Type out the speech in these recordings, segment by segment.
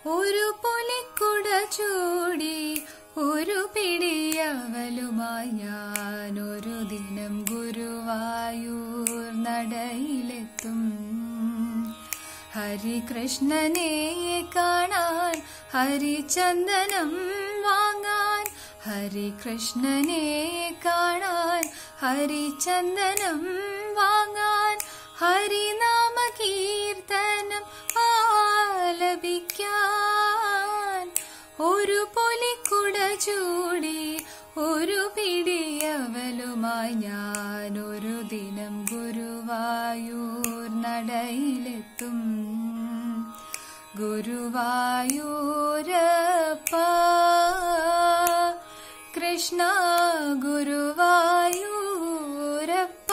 ഒരു പുലിക്കുട ചൂടി ഒരു പിടിയവലുമായി ഞാൻ ഒരു ദിനം ഗുരുവായൂർ നടയിലെത്തും ഹരികൃഷ്ണനെ കാണാൻ ഹരിചന്ദനം വാങ്ങാൻ ഹരികൃഷ്ണനെ കാണാൻ ഹരിചന്ദനം വാങ്ങാൻ ഹരിനാമ കീർത്തനം ആലപിക്കാൻ ഒരു പൊലിക്കുട ചൂടി ഒരു പിടിയവലുമായി ഞാൻ ഒരു ദിനം ഗുരുവായൂർ നടയിലെത്തും ഗുരുവായൂരപ്പ കൃഷ്ണ ഗുരുവായൂരപ്പ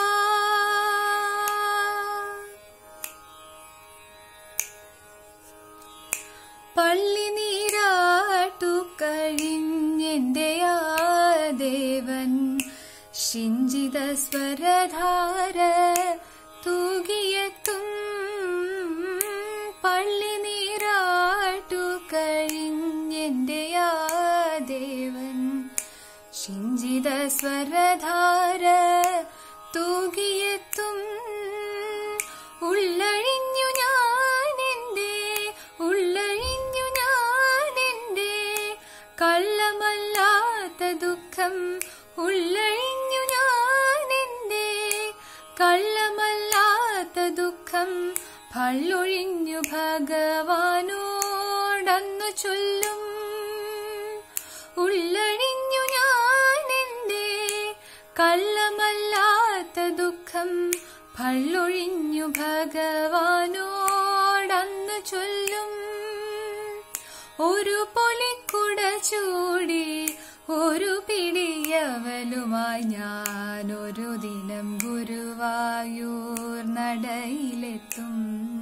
പള്ളി നീരാട്ടു കഴിഞ്ഞെന്റെ ആ ദേവൻ ശിഞ്ചിത സ്വരധാര തൂകിയെത്തും പള്ളി നീരാട്ടു കഴിഞ്ഞെന്റെ ആ ദേവൻ ശിഞ്ചിത സ്വരധാര തൂകിയെത്തും ഉള്ളഴിഞ്ഞു ഞാൻ എന്റെ ഉള്ളഴിഞ്ഞു ഞാൻ എന്റെ കള്ളമല്ലാത്ത ദുഃഖം ഉള്ളഴിഞ്ഞു ഞാൻ എന്റെ കള്ളമല്ലാത്ത ദുഃഖം ഭള്ളൊഴിഞ്ഞു ഭഗവാനോടന്നു ചൊല്ലും ഉള്ളഴിഞ്ഞു ഞാൻ എന്റെ കള്ളമല്ലാത്ത ദുഃഖം ഭള്ളൊഴിഞ്ഞു ഭഗവാനോടന്ന് ചൊല്ലും ഒരു പൊലിക്കുട ചൂടി ഒരു പിടിയവലുമായി ഞാൻ ഒരു ദിനം ഗുരുവായൂർ നടയിലെത്തും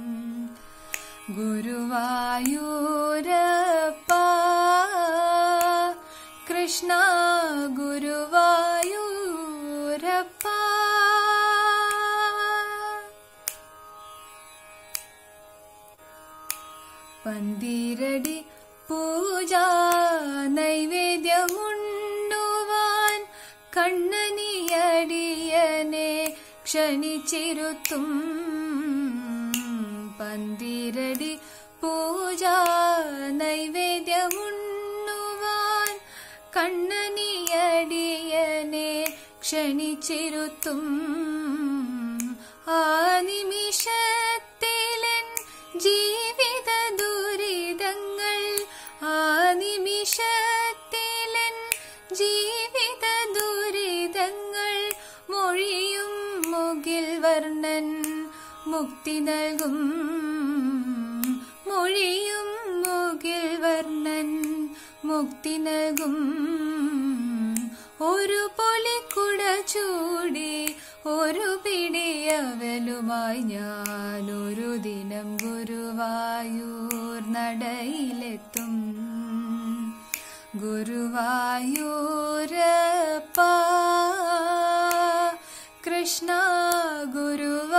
ഗുരുവായൂരപ്പ കൃഷ്ണ ഗുരുവായൂരപ്പ പന്തിരടി പൂജ നൈവേദ്യമുണ്ടുവാൻ കണ്ണനിയടിയനെ ക്ഷണിച്ചിരുത്തും പന്തിരടി പൂജ നൈവേദ്യമുണ്ണുവാൻ കണ്ണനിയടിയനെ ക്ഷണിച്ചിരുത്തും ആ നിമിഷത്തിലൻ ജീവിത ദുരിതങ്ങൾ ആ നിമിഷത്തിലൻ ജീവിത ദുരിതങ്ങൾ മൊഴിയും മുകിൽ വർണ്ണൻ മുക്തി നൽകും മൊഴിയും മുകിൽ വർണ്ണൻ മുക്തി നൽകും ഒരു പൊലിക്കുട ചൂടി ഒരു പിടിയവലുമായി ഞാൻ ഒരു ദിനം ഗുരുവായൂർ നടയിലെത്തും ഗുരുവായൂരപ്പ കൃഷ്ണ ഗുരുവായൂരപ്പ